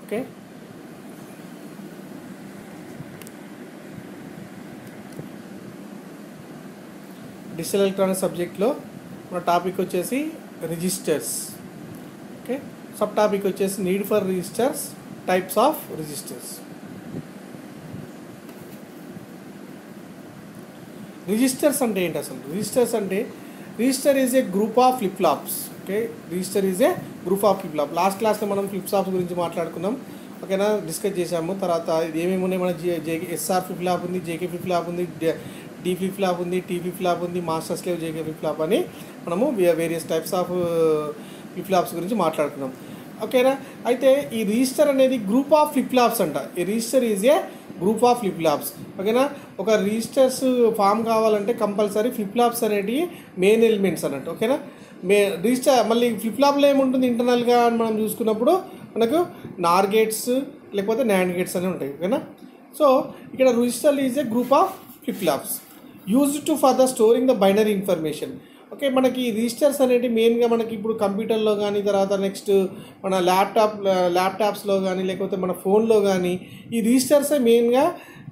Okay digital electronic సబ్జెక్ట్లో మన topic వచ్చేసి రిజిస్టర్స్ ఓకే సబ్ టాపిక్ వచ్చేసి need for registers types of registers registers అంటే ఏంటి అసలు రిజిస్టర్స్ అంటే register is a group of flip flops okay register is a group of flip flop last క్లాస్లో మనం ఫ్లిప్ ఫ్లాప్స్ గురించి మాట్లాడుకున్నాం ఓకేనా డిస్కస్ చేసాము తర్వాత ఇది ఏమేమి ఉన్నాయి మన J J SR flip flop ఉంది జేకే ఫ్లిప్ ఫ్లాప్ ఉంది డి ఫ్లిప్ ఫ్లాప్ ఉంది టీ ఫ్లిప్ ఫ్లాప్ ఉంది master slave JK flip flop అని మనము various types of flip flops గురించి మాట్లాడుకున్నాం ఓకేనా అయితే ఈ రిజిస్టర్ అనేది గ్రూప్ ఆఫ్ ఫ్లిప్ ఫ్లాప్స్ అంట ఈ register is a group of flip flops ఓకేనా ఒక రిజిస్టర్స్ ఫామ్ కావాలంటే కంపల్సరీ ఫ్లిప్ ఫ్లాప్స్ అనేటివి మెయిన్ ఎలిమెంట్స్ అన్నట్టు ఓకేనా మే రిజిస్టర్ మళ్ళీ ఫ్లిప్ ఫ్లాప్లో ఏముంటుంది ఇంటర్నల్గా అని మనం చూసుకున్నప్పుడు మనకు నార్ గేట్స్ లేకపోతే నాండ్ గేట్స్ అని ఉంటాయి ఓకేనా సో ఇక్కడ register is a group of flip flops used to for the storing the binary information okay మనకి రిజిస్టర్స్ అనేవి మెయిన్గా మనకి ఇప్పుడు కంప్యూటర్లో కానీ తర్వాత నెక్స్ట్ మన ల్యాప్టాప్ ల్యాప్టాప్స్లో కానీ లేకపోతే మన ఫోన్లో కానీ ఈ రిజిస్టర్సే మెయిన్గా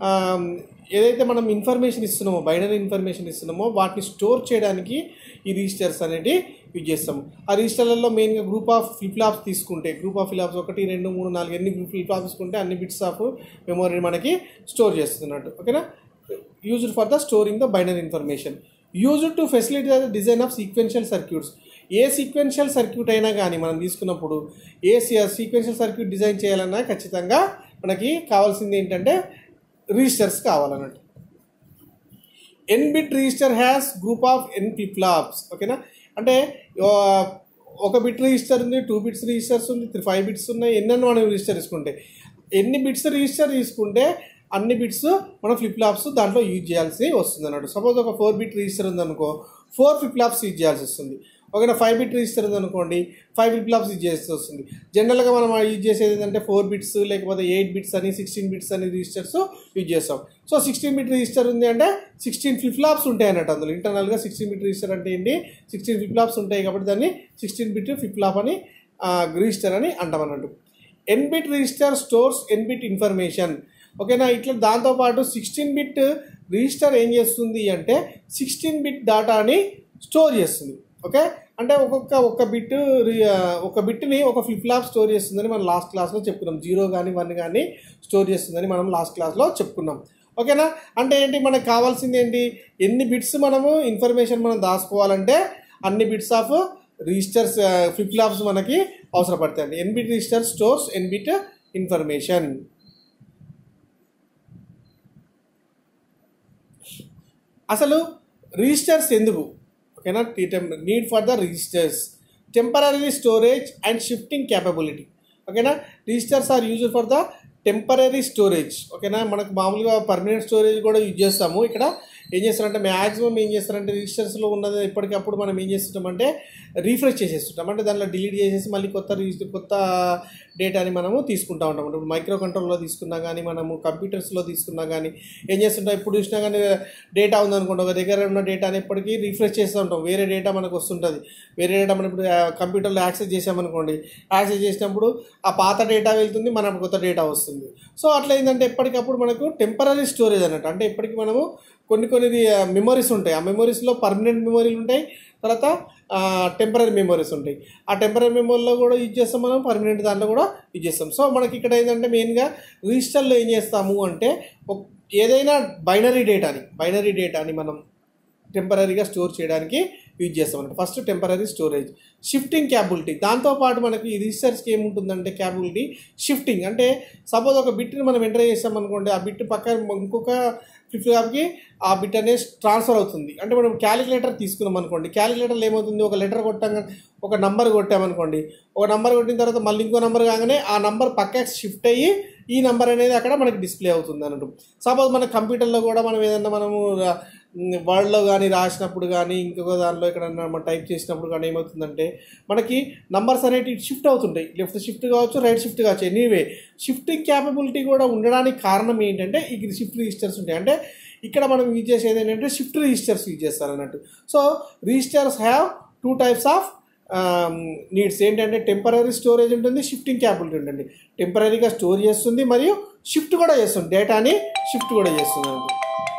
ఏదైతే మనం ఇన్ఫర్మేషన్ ఇస్తున్నామో బైనరీ ఇన్ఫర్మేషన్ ఇస్తున్నామో వాటిని స్టోర్ చేయడానికి ఈ రిజిస్టర్స్ అనేవి యూజ్ చేస్తాము ఆ రిజిస్టర్లలో మెయిన్గా గ్రూప్ ఆఫ్ ఫ్లిప్ ఫ్లాప్స్ తీసుకుంటే గ్రూప్ ఆఫ్ ఫ్లాప్స్ ఒకటి రెండు మూడు నాలుగు ఎన్ని ఫ్లిప్ ఫ్లాప్స్ తీసుకుంటే అన్ని బిట్స్ ఆఫ్ మెమొరీ మనకి స్టోర్ చేస్తున్నట్టు ఓకేనా used for the storing the binary information used to facility the design of sequential circuits ఏ సీక్వెన్షియల్ సర్క్యూట్ అయినా కానీ మనం తీసుకున్నప్పుడు ఏ సీక్వెన్షియల్ సర్క్యూట్ డిజైన్ చేయాలన్నా ఖచ్చితంగా మనకి కావాల్సింది ఏంటంటే రిజిస్టర్స్ కావాలన్నట్టు N bit register has group of N flip flops ఓకేనా అంటే ఆ, ఒక బిట్ రిజిస్టర్ ఉంది టూ బిట్స్ రిజిస్టర్స్ ఉంది త్రీ ఫైవ్ బిట్స్ ఉన్నాయి ఎన్నెన్ని మనం రిజిస్టర్ తీసుకుంటే ఎన్ని బిట్స్ రిజిస్టర్ తీసుకుంటే అన్ని బిట్స్ మనం ఫ్లిప్ ఫ్లాప్స్ దాంట్లో యూజ్ చేయాల్సి వస్తుంది అన్నట్టు సపోజ్ ఒక ఫోర్ బిట్ రిజిస్టర్ ఉందనుకో ఫోర్ ఫ్లిప్ ఫ్లాప్స్ యూజ్ చేయాల్సి వస్తుంది ఒకవేళ ఫైవ్ బిట్ రిజిస్టర్ ఉందనుకోండి ఫైవ్ ఫ్లిప్ ఫ్లాప్స్ యూజ్ చేయాల్సి వస్తుంది జనరల్గా మనం యూజ్ చేసేది ఏంటంటే ఫోర్ బిట్స్ లేకపోతే ఎయిట్ బిట్స్ అని సిక్స్టీన్ బిట్స్ అని రిజిస్టర్స్ యూజ్ చేస్తాం సో సిక్స్టీన్ బిట్ రిజిస్టర్ ఉంది అంటే సిక్స్టీన్ ఫ్లిప్ ఫ్లాప్స్ ఉంటాయి అన్నట్టు అందులో ఇంటర్నల్గా సిక్స్టీన్ బిట్ రిజిస్టర్ అంటే ఏంటి సిక్స్టీన్ ఫ్లిప్ ఫ్లాప్స్ ఉంటాయి కాబట్టి దాన్ని సిక్స్టీన్ బిట్ ఫ్లిప్ ఫ్లాప్ అని రిజిస్టర్ అని అంటాం అన్నట్టు N bit register stores N bit information ఓకేనా ఇట్లా దాంతోపాటు సిక్స్టీన్ బిట్ రిజిస్టర్ ఏం చేస్తుంది అంటే సిక్స్టీన్ బిట్ డేటాని స్టోర్ చేస్తుంది ఓకే అంటే ఒక్కొక్క ఒక్క బిట్ ఒక బిట్ని ఒక ఫ్లిప్ ఫ్లాప్ స్టోర్ చేస్తుందని మనం లాస్ట్ క్లాస్లో చెప్పుకున్నాం జీరో కానీ వన్ కానీ స్టోర్ చేస్తుందని మనం లాస్ట్ క్లాస్లో చెప్పుకున్నాం ఓకేనా అంటే ఏంటి మనకు కావాల్సింది ఏంటి ఎన్ని బిట్స్ మనము ఇన్ఫర్మేషన్ మనం దాచుకోవాలంటే అన్ని bits of registers flip flops మనకి అవసరపడతాయండి N bit register stores N bit information అసలు రిజిస్టర్స్ ఎందుకు ఓకేనా need for the registers temporary storage and shifting capability ఓకేనా registers are use for the temporary storage ఓకేనా మనకు మామూలుగా పర్మనెంట్ స్టోరేజ్ కూడా యూజ్ చేస్తాము ఇక్కడ ఏం చేస్తారంటే మ్యాక్సిమం ఏం చేస్తారంటే రిజిస్టర్స్లో ఉన్నది ఎప్పటికప్పుడు మనం ఏం చేస్తుంటామంటే రీఫ్రెష్ చేసేస్తుంటాం అంటే దాంట్లో డిలీట్ చేసేసి మళ్ళీ కొత్త రిజిస్టర్ కొత్త డేటాని మనము తీసుకుంటా ఉంటాం ఇప్పుడు మైక్రో కంట్రోల్లో తీసుకున్నా కానీ మనము కంప్యూటర్స్లో తీసుకున్నా కానీ ఏం చేస్తుంటాం ఇప్పుడు చూసినా కానీ డేటా ఉందనుకోండి ఒక దగ్గర ఉన్న డేటాని ఎప్పటికీ రీఫ్రెష్ చేస్తూ ఉంటాం వేరే డేటా మనకు వస్తుంటుంది వేరే డేటా మనం ఇప్పుడు ఆ, కంప్యూటర్లో యాక్సెస్ చేసామనుకోండి యాక్సెస్ చేసినప్పుడు ఆ పాత డేటా వెళ్తుంది మనకు కొత్త డేటా వస్తుంది సో అట్లా ఏంటంటే ఎప్పటికప్పుడు మనకు టెంపరీ స్టోరేజ్ అన్నట్టు అంటే ఇప్పటికి మనము కొన్ని కొన్ని మెమరీస్ ఉంటాయి ఆ మెమరీస్లో పర్మనెంట్ మెమరీలు ఉంటాయి తర్వాత టెంపరీ మెమరీస్ ఉంటాయి ఆ టెంపరీ మెమరీలో కూడా యూజ్ చేస్తాం మనం పర్మనెంట్ దాంట్లో కూడా యూజ్ చేస్తాం సో మనకి ఇక్కడ ఏంటంటే మెయిన్గా రిజిస్టర్లో ఏం చేస్తాము అంటే ఒక- ఏదైనా బైనరీ డేటాని బైనరీ డేటాని మనం టెంపరీగా స్టోర్ చేయడానికి యూజ్ చేస్తాం అంటే first temporary storage shifting capability దాంతోపాటు మనకి ఈ రిజిస్టర్స్కి ఏముంటుందంటే క్యాపబిలిటీ షిఫ్టింగ్ అంటే సపోజ్ ఒక బిట్ని మనం ఎంటర్ చేసాం అనుకోండి ఆ బిట్ పక్కన ఇంకొక ఫ్లిప్ ఫ్లాప్కి ఆ బిట్ అనేది ట్రాన్స్ఫర్ అవుతుంది అంటే మనం క్యాలిక్యులేటర్ తీసుకున్నాం అనుకోండి క్యాలిక్యులేటర్లో ఏమవుతుంది ఒక లెటర్ కొట్టాక ఒక నంబర్ కొట్టామనుకోండి ఒక నంబర్ కొట్టిన తర్వాత మళ్ళీ ఇంకో నంబర్ కాగానే ఆ నంబర్ పక్కకి షిఫ్ట్ అయ్యి ఈ నంబర్ అనేది అక్కడ మనకి డిస్ప్లే అవుతుంది అన్నట్టు సపోజ్ మన కంప్యూటర్లో కూడా మనం ఏదన్నా మనము వర్డ్లో కానీ రాసినప్పుడు కానీ ఇంకొక దానిలో ఎక్కడన్నా మనం టైప్ చేసినప్పుడు కానీ ఏమవుతుందంటే మనకి నంబర్స్ అనేవి షిఫ్ట్ అవుతుంటాయి లెఫ్ట్ షిఫ్ట్ కావచ్చు రైట్ షిఫ్ట్ కావచ్చు ఎనీవే షిఫ్టింగ్ క్యాపబిలిటీ కూడా ఉండడానికి కారణం ఏంటంటే ఈ షిఫ్ట్ రిజిస్టర్స్ ఉంటాయి అంటే ఇక్కడ మనం యూజ్ చేసేది ఏంటంటే షిఫ్ట్ రిజిస్టర్స్ యూజ్ చేస్తారు అన్నట్టు so registers have two types of needs ఏంటంటే టెంపరీ స్టోరేజ్ ఉంటుంది షిఫ్టింగ్ క్యాపబిలిటీ ఉంటుంది టెంపరీగా స్టోర్ చేస్తుంది మరియు షిఫ్ట్ కూడా చేస్తుంది డేటాని షిఫ్ట్ కూడా చేస్తుంది అండి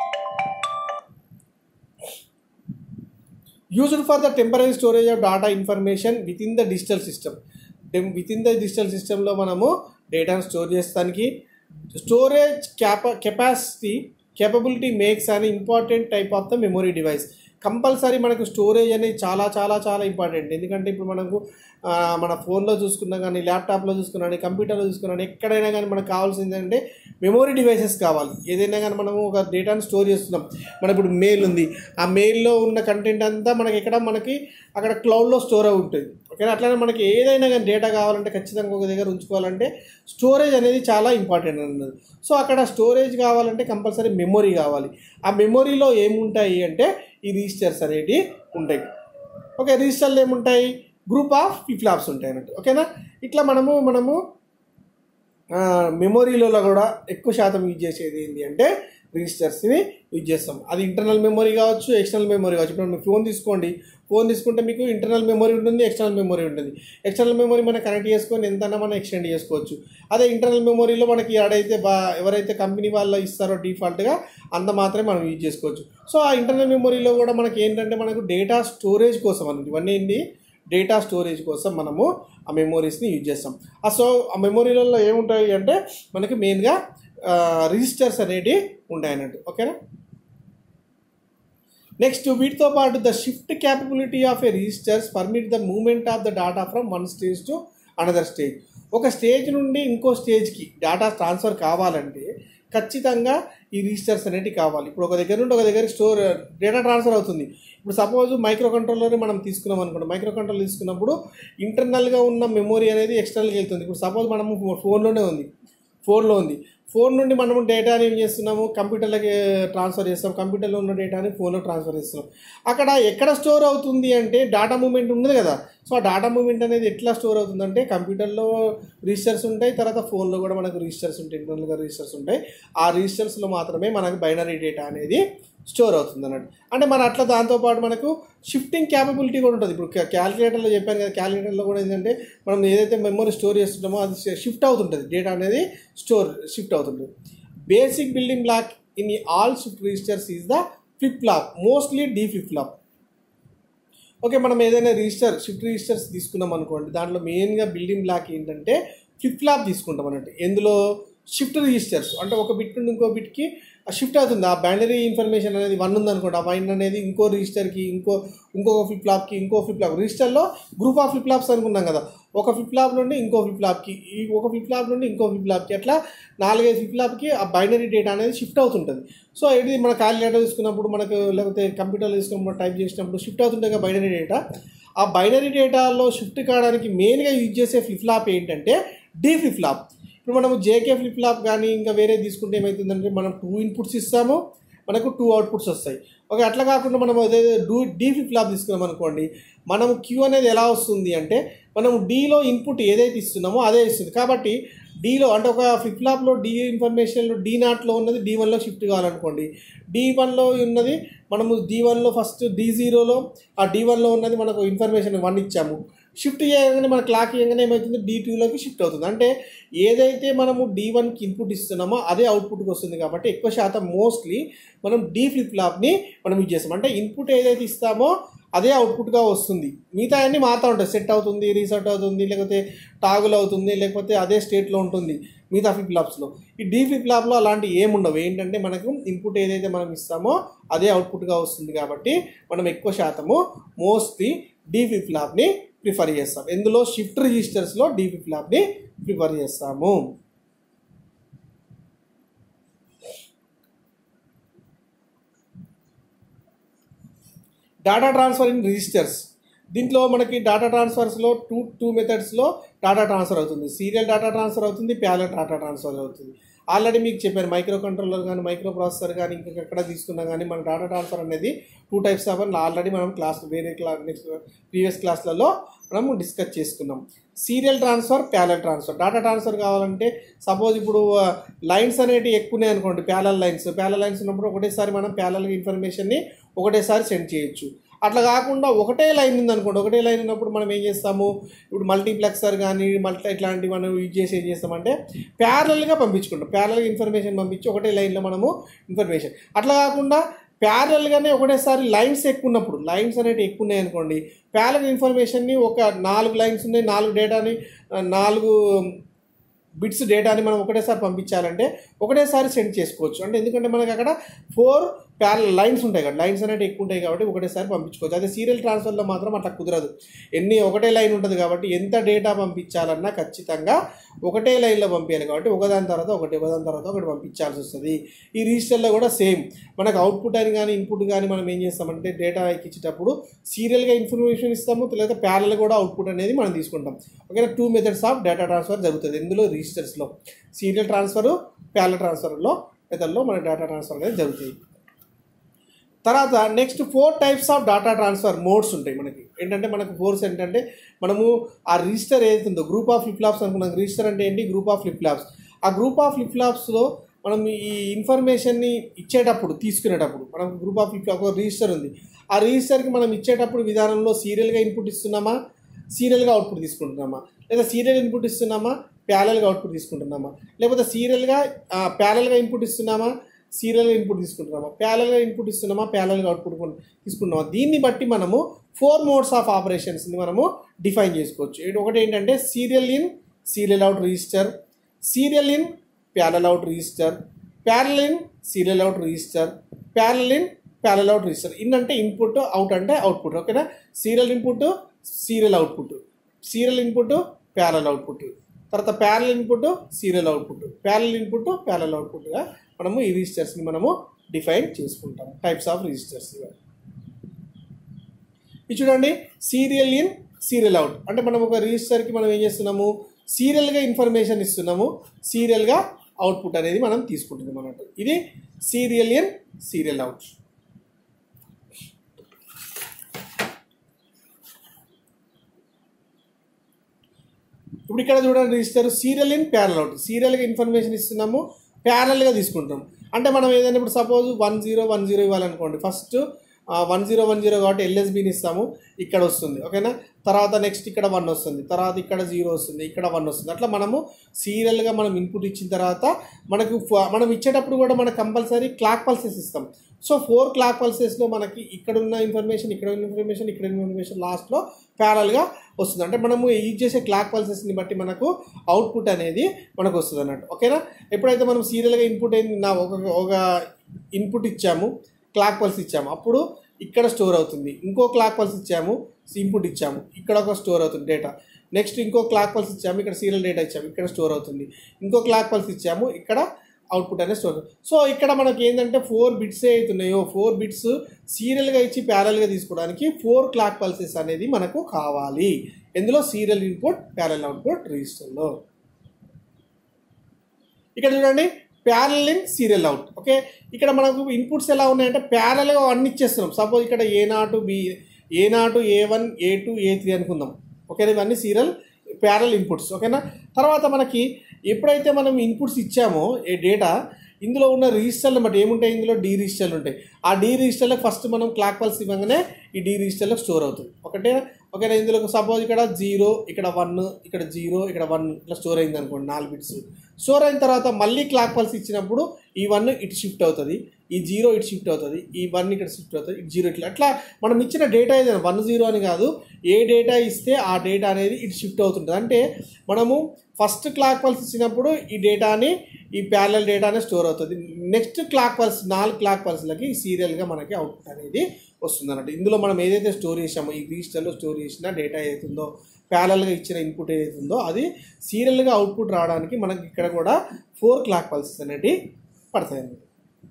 used for the temporary storage of data information within the digital system within the digital సిస్టంలో మనము డేటాను స్టోర్ చేస్తానికి storage cap capacity capability makes అని important type of the memory device compulsory మనకు storage అనేది చాలా చాలా చాలా ఇంపార్టెంట్ ఎందుకంటే ఇప్పుడు మనకు ఆ, మన ఫోన్లో చూసుకున్నా కానీ ల్యాప్టాప్లో చూసుకున్నా కానీ కంప్యూటర్లో చూసుకున్నా కానీ ఎక్కడైనా కానీ మనకు కావాల్సింది ఏంటంటే మెమొరీ డివైసెస్ కావాలి ఏదైనా కానీ మనము ఒక డేటాను స్టోర్ చేస్తున్నాం మన ఇప్పుడు మెయిల్ ఉంది ఆ మెయిల్లో ఉన్న కంటెంట్ అంతా మనకి ఎక్కడ మనకి అక్కడ క్లౌడ్లో స్టోర్ అయి ఉంటుంది ఓకేనా అట్లానే మనకి ఏదైనా కానీ డేటా కావాలంటే ఖచ్చితంగా ఒక దగ్గర ఉంచుకోవాలంటే స్టోరేజ్ అనేది చాలా ఇంపార్టెంట్ అన్నది సో అక్కడ స్టోరేజ్ కావాలంటే కంపల్సరీ మెమొరీ కావాలి ఆ మెమొరీలో ఏముంటాయి అంటే ఈ రిజిస్టర్స్ అనేటివి ఉంటాయి ఓకే రిజిస్టర్లు ఏముంటాయి గ్రూప్ ఆఫ్ ఫ్లిప్లాప్స్ ఉంటాయి అన్నట్టు ఓకేనా ఇట్లా మనము మనము మెమొరీలలో కూడా ఎక్కువ శాతం యూజ్ చేసేది ఏంటి అంటే రిజిస్టర్స్ని యూజ్ చేస్తాం అది ఇంటర్నల్ మెమొరీ కావచ్చు ఎక్స్టర్నల్ మెమొరీ కావచ్చు ఇప్పుడు మీరు ఫోన్ తీసుకోండి ఫోన్ తీసుకుంటే మీకు ఇంటర్నల్ మెమొరీ ఉంటుంది ఎక్స్టర్నల్ మెమొరీ ఉంటుంది ఎక్స్టర్నల్ మెమొరీ మనం కనెక్ట్ చేసుకొని ఎంతైనా మనం ఎక్స్టెండ్ చేసుకోవచ్చు అదే ఇంటర్నల్ మెమొరీలో మనకి ఆడైతే బా ఎవరైతే కంపెనీ వాళ్ళు ఇస్తారో డిఫాల్ట్గా అంత మాత్రమే మనం యూజ్ చేసుకోవచ్చు సో ఆ ఇంటర్నల్ మెమొరీలో కూడా మనకి ఏంటంటే మనకు డేటా స్టోరేజ్ కోసం అన్నది ఇవన్నీ ఏంటి డేటా స్టోరేజ్ కోసం మనము ఆ మెమోరీస్ని యూజ్ చేస్తాం ఆ సో ఆ మెమొరీలలో ఏముంటాయి అంటే మనకి మెయిన్గా రిజిస్టర్స్ అనేటివి ఉంటాయి అన్నట్టు ఓకేనా నెక్స్ట్ వీటితో పాటు the shift capability of a registers permit the movement of the data from one stage to another stage ఒక స్టేజ్ నుండి ఇంకో స్టేజ్కి డేటా ట్రాన్స్ఫర్ కావాలంటే ఖచ్చితంగా ఈ రిజిస్టర్స్ అనేటివి కావాలి ఇప్పుడు ఒక దగ్గర నుండి ఒక దగ్గరికి స్టోర్ డేటా ట్రాన్స్ఫర్ అవుతుంది ఇప్పుడు సపోజ్ మైక్రో కంట్రోలర్ మనం తీసుకున్నాం అనుకోండి మైక్రో కంట్రోలర్ తీసుకున్నప్పుడు ఇంటర్నల్గా ఉన్న మెమొరీ అనేది ఎక్స్టర్నల్కి వెళ్తుంది ఇప్పుడు సపోజ్ మనము ఫోన్లోనే ఉంది ఫోన్లో ఉంది ఫోన్ నుండి మనము డేటాని ఏం చేస్తున్నాము కంప్యూటర్లకి ట్రాన్స్ఫర్ చేస్తాం కంప్యూటర్లో ఉన్న డేటాని ఫోన్లో ట్రాన్స్ఫర్ చేస్తున్నాం అక్కడ ఎక్కడ స్టోర్ అవుతుంది అంటే డేటా మూమెంట్ ఉన్నది కదా సో ఆ డేటా మూమెంట్ అనేది ఎట్లా స్టోర్ అవుతుందంటే కంప్యూటర్లో రిజిస్టర్స్ ఉంటాయి తర్వాత ఫోన్లో కూడా మనకు రిజిస్టర్స్ ఉంటాయి ఇంటర్నల్గా రిజిస్టర్స్ ఉంటాయి ఆ రిజిస్టర్స్లో మాత్రమే మనకు బైనరీ డేటా అనేది స్టోర్ అవుతుంది అన్నట్టు అంటే మన అట్లా దాంతోపాటు మనకు షిఫ్టింగ్ క్యాపబిలిటీ కూడా ఉంటుంది ఇప్పుడు క్యాలిక్యులేటర్లో చెప్పాను కదా క్యాలిక్యులేటర్లో కూడా ఏంటంటే మనం ఏదైతే మెమరీ స్టోర్ చేస్తుంటామో అది షిఫ్ట్ అవుతుంటుంది డేటా అనేది స్టోర్ షిఫ్ట్ అవుతుంటుంది basic building block in all shift registers is the flip flop mostly D flip flop okay మనం ఏదైనా రిజిస్టర్ షిఫ్ట్ రిజిస్టర్స్ తీసుకున్నాం అనుకోండి దాంట్లో మెయిన్గా బిల్డింగ్ బ్లాక్ ఏంటంటే ఫ్లిప్ ఫ్లాప్ తీసుకుంటాం అన్నట్టు ఎందులో షిఫ్ట్ రిజిస్టర్స్ అంటే ఒక బిట్ నుండి ఇంకో బిట్కి షిఫ్ట్ అవుతుంది ఆ బైనరీ ఇన్ఫర్మేషన్ అనేది వన్ ఉంది అనుకోండి ఆ వన్ అనేది ఇంకో రిజిస్టర్కి ఇంకో ఇంకొక ఫ్లిప్ ఫ్లాప్కి ఇంకో ఫ్లిప్ ఫ్లాప్ రిజిస్టర్లో గ్రూప్ ఆఫ్ ఫ్లిప్ ఫ్లాప్స్ అనుకున్నాం కదా ఒక ఫ్లిప్ ఫ్లాప్ నుండి ఇంకో ఫ్లిప్ ఫ్లాప్కి ఈ ఒక ఫ్లిప్ ఫ్లాప్ నుండి ఇంకో ఫ్లిప్ ఫ్లాప్కి అట్లా నాలుగైదు ఫ్లిప్ ఫ్లాప్కి ఆ బైనరీ డేటా అనేది షిఫ్ట్ అవుతుంటుంది సో ఇది మన క్యాలిక్యులేటర్ తీసుకున్నప్పుడు మనకు లేకపోతే కంప్యూటర్లో తీసుకున్నప్పుడు టైప్ చేసినప్పుడు షిఫ్ట్ అవుతుంటుంది కదా బైనరీ డేటా ఆ బైనరీ డేటాలో షిఫ్ట్ కావడానికి మెయిన్గా యూజ్ చేసే ఫ్లిప్ ఫ్లాప్ ఏంటంటే డీ ఫ్లిప్ ఫ్లాప్ ఇప్పుడు మనము జేకే ఫ్లిప్ ఫ్లాప్ కానీ ఇంకా వేరే తీసుకుంటే ఏమవుతుందంటే మనం టూ ఇన్పుట్స్ ఇస్తాము మనకు టూ అవుట్పుట్స్ వస్తాయి ఓకే అట్లా కాకుండా మనం అదే డూ డీ ఫ్లిప్ ఫ్లాప్ తీసుకున్నాం అనుకోండి మనం క్యూ అనేది ఎలా వస్తుంది అంటే మనం డీలో ఇన్పుట్ ఏదైతే ఇస్తున్నామో అదే ఇస్తుంది కాబట్టి డీలో అంటే ఒక ఫ్లిప్ ఫ్లాప్లో డీ ఇన్ఫర్మేషన్లో డీ నాట్లో ఉన్నది డీ వన్లో షిఫ్ట్ కావాలనుకోండి డీ వన్లో ఉన్నది మనము డీ వన్లో ఫస్ట్ డీ జీరోలో ఆ డీ వన్లో ఉన్నది మనకు ఇన్ఫర్మేషన్ వన్ ఇచ్చాము షిఫ్ట్ చేయగానే మన క్లాక్ చేయగానే ఏమవుతుంది డీ టూలోకి షిఫ్ట్ అవుతుంది అంటే ఏదైతే మనము డీ వన్కి ఇన్పుట్ ఇస్తున్నామో అదే అవుట్పుట్కి వస్తుంది కాబట్టి ఎక్కువ శాతం మోస్ట్లీ మనం డీ ఫ్లిప్ ఫ్లాప్ని మనం యూజ్ చేస్తాం అంటే ఇన్పుట్ ఏదైతే ఇస్తామో అదే అవుట్పుట్గా వస్తుంది మిగతా అన్నీ మారుతూ ఉంటాయి సెట్ అవుతుంది రీసెట్ అవుతుంది లేకపోతే టాగుల్ అవుతుంది లేకపోతే అదే స్టేట్లో ఉంటుంది మిగతా ఫ్లిప్ ఫ్లాప్స్లో ఈ డీ ఫ్లిప్ ఫ్లాప్లో అలాంటి ఏముండవు ఏంటంటే మనకు ఇన్పుట్ ఏదైతే మనం ఇస్తామో అదే అవుట్పుట్గా వస్తుంది కాబట్టి మనం ఎక్కువ శాతము మోస్ట్లీ డీ ఫ్లిప్ ఫ్లాప్ని ప్రిఫర్ చేస్తాం ఎందులో షిఫ్ట్ రిజిస్టర్స్లో డీ ఫ్లిప్ ఫ్లాప్ని ప్రిఫర్ చేస్తాము డాటా ట్రాన్స్ఫర్ ఇన్ రిజిస్టర్స్ దీంట్లో మనకి డాటా ట్రాన్స్ఫర్స్లో టూ టూ మెథడ్స్లో డాటా ట్రాన్స్ఫర్ అవుతుంది సీరియల్ డాటా ట్రాన్స్ఫర్ అవుతుంది ప్యాలెట్ డాటా ట్రాన్స్ఫర్ అవుతుంది ఆల్రెడీ మీకు చెప్పాను మైక్రో కంట్రోలర్ కానీ మైక్రో ప్రాసెసర్ కానీ ఇంకెక్కడ తీసుకున్నా కానీ మన డాటా ట్రాన్స్ఫర్ అనేది టూ టైప్స్ ఆఫ్ అని ఆల్రెడీ మనం క్లాస్ వేరే క్లాస్ నెక్స్ట్ ప్రీవియస్ క్లాస్లలో మనం డిస్కస్ చేసుకున్నాం serial transfer parallel transfer data transfer కావాలంటే సపోజ్ ఇప్పుడు లైన్స్ అనేటివి ఎక్కువనే అనుకోండి ప్యాలల్ లైన్స్ ప్యాలల్ లైన్స్ ఉన్నప్పుడు ఒకటేసారి మనం ప్యాలల్ ఇన్ఫర్మేషన్ని ఒకటేసారి సెండ్ చేయొచ్చు అట్లా కాకుండా ఒకటే లైన్ ఉంది అనుకోండి ఒకటే లైన్ ఉన్నప్పుడు మనం ఏం చేస్తాము ఇప్పుడు మల్టీప్లెక్సర్ కానీ మల్టీ ఇట్లాంటివి మనం యూజ్ చేసి ఏం చేస్తామంటే ప్యారల్గా పంపించుకుంటాం ప్యారల్గా ఇన్ఫర్మేషన్ పంపించి ఒకటే లైన్లో మనము ఇన్ఫర్మేషన్ అట్లా కాకుండా ప్యారల్గానే ఒకటేసారి లైన్స్ ఎక్కువ ఉన్నప్పుడు లైన్స్ అనేవి ఎక్కువ ఉన్నాయి అనుకోండి ప్యారల్ ఇన్ఫర్మేషన్ని ఒక నాలుగు లైన్స్ ఉన్నాయి నాలుగు డేటాని ఆ, నాలుగు బిట్స్ డేటాని మనం ఒకటేసారి పంపించాలంటే ఒకటేసారి సెండ్ చేసుకోవచ్చు అంటే ఎందుకంటే మనకి అక్కడ ఫోర్ ప్యారల్ లైన్స్ ఉంటాయి కదా లైన్స్ అనేవి ఎక్కువ ఉంటాయి కాబట్టి ఒకటేసారి పంపించుకోవచ్చు అదే సీరియల్ ట్రాన్స్ఫర్లో మాత్రం అట్లా కుదరదు ఎన్ని ఒకటే లైన్ ఉంటుంది కాబట్టి ఎంత డేటా పంపించాలన్నా ఖచ్చితంగా ఒకటే లైన్లో పంపించాలి కాబట్టి ఒకదాని తర్వాత ఒకటి ఒకదాని తర్వాత ఒకటి పంపించాల్సి వస్తుంది ఈ రిజిస్టర్లో కూడా సేమ్ మనకు అవుట్పుట్ అని కానీ ఇన్పుట్ కానీ మనం ఏం చేస్తామంటే డేటా ఎక్కించేటప్పుడు సీరియల్గా ఇన్ఫర్మేషన్ ఇస్తాము లేదా ప్యారల్ కూడా అవుట్పుట్ అనేది మనం తీసుకుంటాం ఓకేనా two methods of data transfer జరుగుతుంది ఇందులో రిజిస్టర్స్లో సీరియల్ ట్రాన్స్ఫర్ ప్యారల్ ట్రాన్స్ఫర్లో మెథడ్లో మన డేటా ట్రాన్స్ఫర్ అనేది జరుగుతుంది తర్వాత next four types of data transfer modes ఉంటాయి మనకి ఏంటంటే మనకు ఫోర్స్ ఏంటంటే మనము ఆ రిజిస్టర్ ఏదైతే ఉందో గ్రూప్ ఆఫ్ ఫ్లిప్ ఫ్లాప్స్ అనుకున్నాం రిజిస్టర్ అంటే ఏంటి గ్రూప్ ఆఫ్ ఫ్లిప్ ఫ్లాప్స్ ఆ గ్రూప్ ఆఫ్ ఫ్లిప్ ఫ్లాప్స్లో మనం ఈ ఇన్ఫర్మేషన్ని ఇచ్చేటప్పుడు తీసుకునేటప్పుడు మనం గ్రూప్ ఆఫ్ ఫ్లిప్ ఫ్లాప్ ఒక రిజిస్టర్ ఉంది ఆ రిజిస్టర్కి మనం ఇచ్చేటప్పుడు విధానంలో సీరియల్గా ఇన్పుట్ ఇస్తున్నామా సీరియల్గా అవుట్పుట్ తీసుకుంటున్నామా లేదా సీరియల్ ఇన్పుట్ ఇస్తున్నామా ప్యారల్గా అవుట్పుట్ తీసుకుంటున్నామా లేకపోతే సీరియల్గా ప్యారల్గా ఇన్పుట్ ఇస్తున్నామా సీరియల్గా ఇన్పుట్ తీసుకుంటున్నామా ప్యారల్గా ఇన్పుట్ ఇస్తున్నామా ప్యారల్గా అవుట్పుట్ తీసుకుంటున్నామా దీన్ని బట్టి మనము ఫోర్ మోడ్స్ ఆఫ్ ఆపరేషన్స్ని మనము డిఫైన్ చేసుకోవచ్చు ఏంటి- ఒకటి ఏంటంటే serial in serial out register serial in parallel out register parallel in serial out register parallel in parallel out register in అంటే ఇన్పుట్ అవుట్ అంటే అవుట్పుట్ ఓకేనా serial input serial output serial input parallel output తర్వాత parallel input serial output parallel input parallel అవుట్పుట్గా మనము ఈ రిజిస్టర్స్ని మనము define చేసుకుంటాం types of registers ఇవి ఇది చూడండి సీరియల్ ఇన్ సీరియల్ అవుట్ అంటే మనం ఒక రిజిస్టర్కి మనం ఏం చేస్తున్నాము సీరియల్గా ఇన్ఫర్మేషన్ ఇస్తున్నాము సీరియల్గా అవుట్పుట్ అనేది మనం తీసుకుంటున్నాం అన్నట్టు ఇది సీరియల్ ఇన్ సీరియల్ అవుట్ ఇప్పుడు ఇక్కడ చూడండి register serial in parallel out సీరియల్గా ఇన్ఫర్మేషన్ ఇస్తున్నాము ప్యారల్గా తీసుకుంటాం అంటే మనం ఏదైనా ఇప్పుడు suppose one zero one zero ఇవ్వాలనుకోండి first one zero one zero కాబట్టి ఎల్ఎస్బిని ఇస్తాము ఇక్కడ వస్తుంది ఓకేనా తర్వాత నెక్స్ట్ ఇక్కడ వన్ వస్తుంది తర్వాత ఇక్కడ జీరో వస్తుంది ఇక్కడ వన్ వస్తుంది అట్లా మనము సీరియల్గా మనం ఇన్పుట్ ఇచ్చిన తర్వాత మనకు ఫ- మనం ఇచ్చేటప్పుడు కూడా మనకు కంపల్సరీ క్లాక్ పల్సెస్ ఇస్తాం సో ఫోర్ క్లాక్ పల్సెస్లో మనకి ఇక్కడ ఉన్న ఇన్ఫర్మేషన్ ఇక్కడ ఉన్న ఇన్ఫర్మేషన్ ఇక్కడ ఉన్న ఇన్ఫర్మేషన్ లాస్ట్లో ప్యారల్గా వస్తుంది అంటే మనము యూజ్ చేసే క్లాక్ పల్సెస్ని బట్టి మనకు అవుట్పుట్ అనేది మనకు వస్తుంది అన్నట్టు ఓకేనా ఎప్పుడైతే మనం సీరియల్గా ఇన్పుట్ అయింది నా ఒక ఒక ఇన్పుట్ ఇచ్చాము క్లాక్ పల్స్ ఇచ్చాము అప్పుడు ఇక్కడ స్టోర్ అవుతుంది ఇంకో క్లాక్ పల్స్ ఇచ్చాము ఇన్పుట్ ఇచ్చాము ఇక్కడ ఒక స్టోర్ అవుతుంది డేటా నెక్స్ట్ ఇంకో క్లాక్ పల్స్ ఇచ్చాము ఇక్కడ సీరియల్ డేటా ఇచ్చాము ఇక్కడ స్టోర్ అవుతుంది ఇంకో క్లాక్ పల్స్ ఇచ్చాము ఇక్కడ అవుట్పుట్ అనేది స్టోర్ సో ఇక్కడ మనకి ఏంటంటే ఫోర్ బిట్స్ అవుతున్నాయో ఫోర్ బిట్స్ సీరియల్గా ఇచ్చి ప్యారల్గా తీసుకోవడానికి ఫోర్ క్లాక్ పల్సెస్ అనేది మనకు కావాలి ఎందులో సీరియల్ ఇన్పుట్ ప్యారల్ అవుట్పుట్ రిజిస్టర్లో ఇక్కడ చూడండి parallel in serial out okay ఇక్కడ మనకు ఇన్పుట్స్ ఎలా ఉన్నాయంటే ప్యారల్గా అన్ని ఇచ్చేస్తున్నాం సపోజ్ ఇక్కడ ఏ నాటు B A not A one A two A three అనుకుందాం ఓకేనా ఇవన్నీ సీరియల్ ప్యారల్ ఇన్పుట్స్ ఓకేనా తర్వాత మనకి ఎప్పుడైతే మనం ఇన్పుట్స్ ఇచ్చామో ఏ డేటా ఇందులో ఉన్న రిజిస్టర్లు బట్టి ఏముంటాయి ఇందులో డీ రిజిస్టర్లు ఉంటాయి ఆ డీ రిజిస్టర్లకు ఫస్ట్ మనం క్లాక్ పల్స్ ఇవ్వగానే ఈ డీ రిజిస్టర్లో స్టోర్ అవుతుంది ఒకటే ఓకేనా ఇందులో సపోజ్ ఇక్కడ జీరో ఇక్కడ వన్ ఇక్కడ జీరో ఇక్కడ వన్ ఇట్లా స్టోర్ అయింది అనుకోండి నాలుగు బిట్స్ స్టోర్ అయిన తర్వాత మళ్ళీ క్లాక్ పల్స్ ఇచ్చినప్పుడు ఈ వన్ ఇటు షిఫ్ట్ అవుతుంది ఈ జీరో ఇటు షిఫ్ట్ అవుతుంది ఈ వన్ ఇక్కడ షిఫ్ట్ అవుతుంది ఇటు జీరో ఇట్లా అట్లా మనం ఇచ్చిన డేటా ఏదైనా వన్ జీరో అని కాదు ఏ డేటా ఇస్తే ఆ డేటా అనేది ఇటు షిఫ్ట్ అవుతుంటుంది అంటే మనము ఫస్ట్ క్లాక్ పల్స్ ఇచ్చినప్పుడు ఈ డేటాని ఈ ప్యారల్ డేటానే స్టోర్ అవుతుంది నెక్స్ట్ క్లాక్ పల్స్ నాలుగు క్లాక్ పల్స్లకి సీరియల్గా మనకి అవుట్పుట్ అనేది వస్తుంది అన్నట్టు ఇందులో మనం ఏదైతే స్టోర్ చేసామో ఈ రిజిస్టర్లో స్టోర్ చేసిన డేటా ఏదైతే ఉందో ప్యారల్గా ఇచ్చిన ఇన్పుట్ ఏదైతే ఉందో అది సీరియల్గా అవుట్పుట్ రావడానికి మనకి ఇక్కడ కూడా ఫోర్ క్లాక్ పల్సెస్ అనేవి పడతాయి అన్నమాట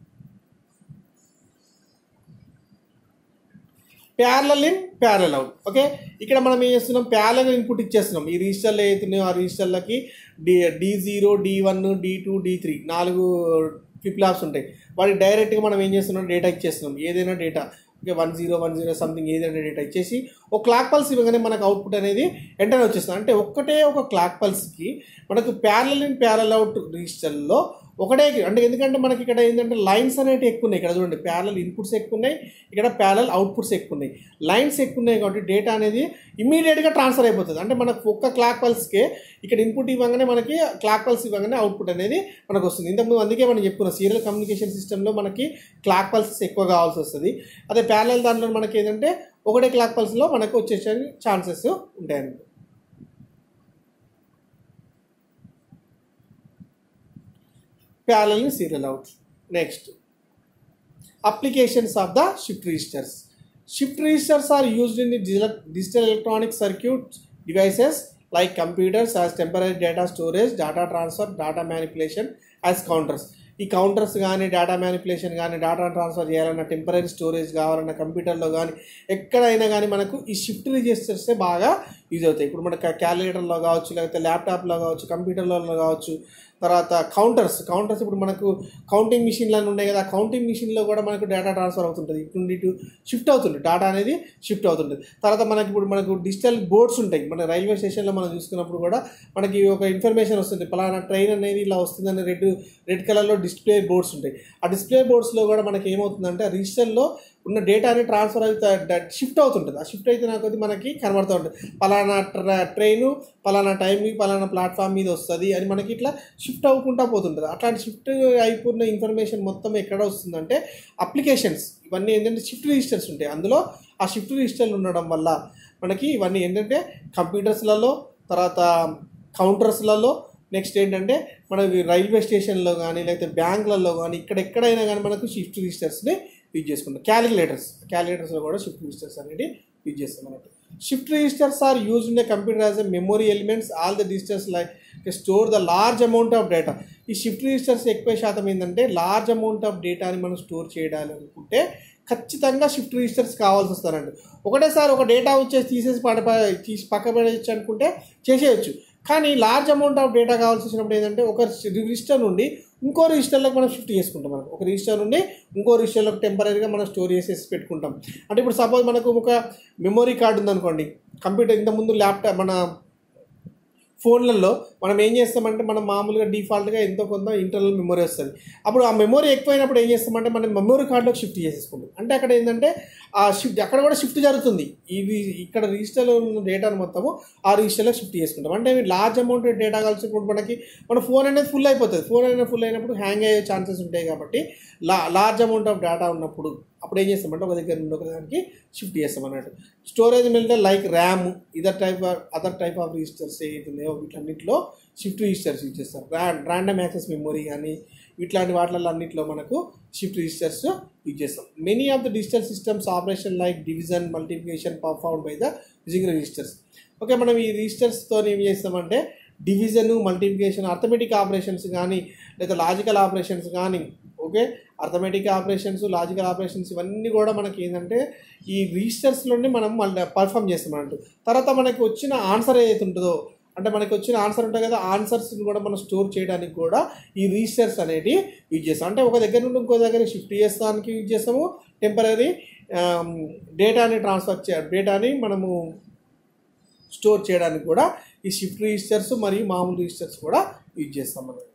parallel in parallel out okay ఇక్కడ మనం ఏం చేస్తున్నాం ప్యారల్ ఇన్పుట్ ఇచ్చేస్తున్నాం ఈ రిజిస్టర్లు ఏతున్నాయో ఆ రిజిస్టర్లకి D D zero D one D two D three నాలుగు ఫ్లిప్ ఫ్లాప్స్ ఉంటాయి వాటికి డైరెక్ట్గా మనం ఏం చేస్తున్నాం డేటా ఇచ్చేస్తున్నాం ఏదైనా data okay one zero one zero something ఏదైనా డేటా ఇచ్చేసి ఒక క్లాక్ పల్స్ ఇవ్వగానే మనకు అవుట్పుట్ అనేది వెంటనే వచ్చేస్తుంది అంటే ఒక్కటే ఒక క్లాక్ పల్స్కి మనకు ప్యారల్ ఇన్ ప్యారల్ అవుట్ రిజిస్టర్లో ఒకటే అంటే ఎందుకంటే మనకి ఇక్కడ ఏంటంటే లైన్స్ అనేవి ఎక్కువ ఉన్నాయి ఇక్కడ చూడండి ప్యారల్ ఇన్పుట్స్ ఎక్కువ ఉన్నాయి ఇక్కడ ప్యారల్ అవుట్పుట్స్ ఎక్కువ ఉన్నాయి లైన్స్ ఎక్కువ ఉన్నాయి కాబట్టి డేటా అనేది ఇమీడియట్గా ట్రాన్స్ఫర్ అయిపోతుంది అంటే మనకు ఒక్క క్లాక్ పల్స్కే ఇక్కడ ఇన్పుట్ ఇవ్వగానే మనకి క్లాక్ పల్స్ ఇవ్వగానే అవుట్పుట్ అనేది మనకు వస్తుంది ఇంతకుముందు అందుకే మనం చెప్పుకున్నాం సీరియల్ కమ్యూనికేషన్ సిస్టంలో మనకి క్లాక్ పల్సెస్ ఎక్కువ కావాల్సి వస్తుంది అదే ప్యారల్ దాంట్లో మనకి ఏంటంటే ఒకటే క్లాక్ పల్స్లో మనకు వచ్చేసే ఛాన్సెస్ ఉంటాయండి parallel serial out. Next, applications of the shift registers. Shift registers are used in the digital, digital electronic circuit devices like computers as temporary data storage, data transfer, data manipulation as counters. ఈ counters కానీ data manipulation కానీ data transfer చేయాలన్న temporary storage కావాలన్న కంప్యూటర్లో కానీ ఎక్కడైనా కానీ మనకు ఈ షిఫ్ట్ రిజిస్టర్సే బాగా యూజ్ అవుతాయి ఇప్పుడు మనకు క్యాలిక్యులేటర్లో కావచ్చు లేకపోతే ల్యాప్టాప్లో కావచ్చు కంప్యూటర్లలో కావచ్చు తర్వాత కౌంటర్స్ కౌంటర్స్ ఇప్పుడు మనకు కౌంటింగ్ మిషన్లు ఉన్నాయి కదా ఆ కౌంటింగ్ మిషన్లో కూడా మనకు డేటా ట్రాన్స్ఫర్ అవుతుంటుంది ఇటు నుండి ఇటు షిఫ్ట్ అవుతుంది డేటా అనేది షిఫ్ట్ అవుతుంటుంది తర్వాత మనకి ఇప్పుడు మనకు డిజిటల్ బోర్డ్స్ ఉంటాయి మన రైల్వే స్టేషన్లో మనం చూసుకున్నప్పుడు కూడా మనకి ఒక ఇన్ఫర్మేషన్ వస్తుంది పలానా ట్రైన్ అనేది ఇలా వస్తుందని రెడ్ రెడ్ కలర్లో డిస్ప్లే బోర్డ్స్ ఉంటాయి ఆ డిస్ప్లే బోర్డ్స్లో కూడా మనకి ఏమవుతుందంటే ఆ రిజిస్టర్లో ఉన్న డేటాని ట్రాన్స్ఫర్ అవుతా షిఫ్ట్ అవుతుంటుంది ఆ షిఫ్ట్ అయితే నాకు అది మనకి కనబడుతూ ఉంటుంది పలానా ట్ర ట్రైను పలానా టైంకి పలానా ప్లాట్ఫామ్ మీద వస్తుంది అని మనకి ఇట్లా షిఫ్ట్ అవ్వకుండా పోతుంటుంది అట్లాంటి షిఫ్ట్ అయిపోయిన ఇన్ఫర్మేషన్ మొత్తం ఎక్కడ వస్తుందంటే అప్లికేషన్స్ ఇవన్నీ ఏంటంటే షిఫ్ట్ రిజిస్టర్స్ ఉంటాయి అందులో ఆ షిఫ్ట్ రిజిస్టర్లు ఉండడం వల్ల మనకి ఇవన్నీ ఏంటంటే కంప్యూటర్స్లలో తర్వాత కౌంటర్స్లలో నెక్స్ట్ ఏంటంటే మనకి రైల్వే స్టేషన్లో కానీ లేకపోతే బ్యాంకులలో కానీ ఇక్కడ ఎక్కడైనా కానీ మనకు షిఫ్ట్ రిజిస్టర్స్ని యూజ్ చేసుకుంటాం క్యాలిక్యులేటర్స్ క్యాలిక్యులేటర్స్లో కూడా షిఫ్ట్ రిజిస్టర్స్ అనేది యూజ్ చేస్తాం అన్నట్టు shift registers are use in the computer as a memory elements all the registers like store the large amount of data ఈ షిఫ్ట్ రిజిస్టర్స్ ఎక్కువ శాతం ఏంటంటే లార్జ్ అమౌంట్ ఆఫ్ డేటాని మనం స్టోర్ చేయాలి అనుకుంటే ఖచ్చితంగా షిఫ్ట్ రిజిస్టర్స్ కావాల్సి వస్తారండి ఒకటేసారి ఒక డేటా వచ్చేసి తీసేసి పడ తీసి పక్క పడేయచ్చు అనుకుంటే చేసేయచ్చు కానీ లార్జ్ అమౌంట్ ఆఫ్ డేటా కావాల్సి వచ్చినప్పుడు ఏంటంటే ఒక రిజిస్టర్ నుండి ఇంకో రిజిస్టర్లోకి మనం షిఫ్ట్ చేసుకుంటాం మనం ఒక రిజిస్టర్ నుండి ఇంకో రిజిస్టర్లోకి టెంపరీగా మనం స్టోర్ చేసేసి పెట్టుకుంటాం అంటే ఇప్పుడు సపోజ్ మనకు ఒక మెమొరీ కార్డు ఉందనుకోండి కంప్యూటర్ ఇంతకుముందు ల్యాప్టాప్ మన ఫోన్లలో మనం ఏం చేస్తామంటే మనం మామూలుగా డిఫాల్ట్గా ఎంతో కొంత ఇంటర్నల్ మెమొరీ వస్తుంది అప్పుడు ఆ మెమొరీ ఎక్కువైనప్పుడు ఏం చేస్తామంటే మనం మెమొరీ కార్డులోకి షిఫ్ట్ చేసేసుకుంటాం అంటే అక్కడ ఏంటంటే ఆ షిఫ్ట్ అక్కడ కూడా షిఫ్ట్ జరుగుతుంది ఇవి ఇక్కడ రిజిస్టర్లో ఉన్న డేటాను మొత్తము ఆ రిజిస్టర్లో షిఫ్ట్ చేసుకుంటాం అంటే లార్జ్ అమౌంట్ డేటా కలిసినప్పుడు మనకి మన ఫోన్ అనేది ఫుల్ అయిపోతుంది ఫోన్ అనేది ఫుల్ అయినప్పుడు హ్యాంగ్ అయ్యే ఛాన్సెస్ ఉంటాయి కాబట్టి la large amount of data ఉన్నప్పుడు అప్పుడు ఏం చేస్తామంటే ఒక దగ్గర నుండి ఒక దానికి షిఫ్ట్ చేస్తాం అన్నట్టు స్టోరేజ్ మిల్టే like RAM either type other type of registers ఏదైతున్నాయో వీటన్నిటిలో షిఫ్ట్ రిజిస్టర్స్ యూజ్ చేస్తాం ర్యా ర్యాండమ్ యాక్సెస్ మెమొరీ కానీ ఇట్లాంటి వాటిలలో అన్నింటిలో మనకు షిఫ్ట్ రిజిస్టర్స్ యూజ్ చేస్తాం many of the digital systems operation like division multiplication perform by the using registers okay మనం ఈ రిజిస్టర్స్తో ఏం చేస్తామంటే డివిజన్ మల్టిప్లికేషన్ అర్థమెటిక్ ఆపరేషన్స్ కానీ లేదా లాజికల్ ఆపరేషన్స్ కానీ okay arithmetic operations logical operations ఇవన్నీ కూడా మనకి ఏంటంటే ఈ రిజిస్టర్స్లోనే మనం మళ్ళీ పర్ఫామ్ చేస్తాం అన్నట్టు తర్వాత మనకి వచ్చిన ఆన్సర్ ఏదైతే ఉంటుందో అంటే మనకి వచ్చిన ఆన్సర్ ఉంటుంది కదా ఆన్సర్స్ని కూడా మనం స్టోర్ చేయడానికి కూడా ఈ రిజిస్టర్స్ అనేవి యూజ్ చేస్తాం అంటే ఒక దగ్గర నుండి ఇంకో దగ్గర షిఫ్ట్ చేస్తానికి యూజ్ చేస్తాము టెంపరీ డేటాని ట్రాన్స్ఫర్ చే డేటాని మనము స్టోర్ చేయడానికి కూడా ఈ షిఫ్ట్ రిజిస్టర్స్ మరియు మామూలు రిజిస్టర్స్ కూడా యూజ్ చేస్తాం మనం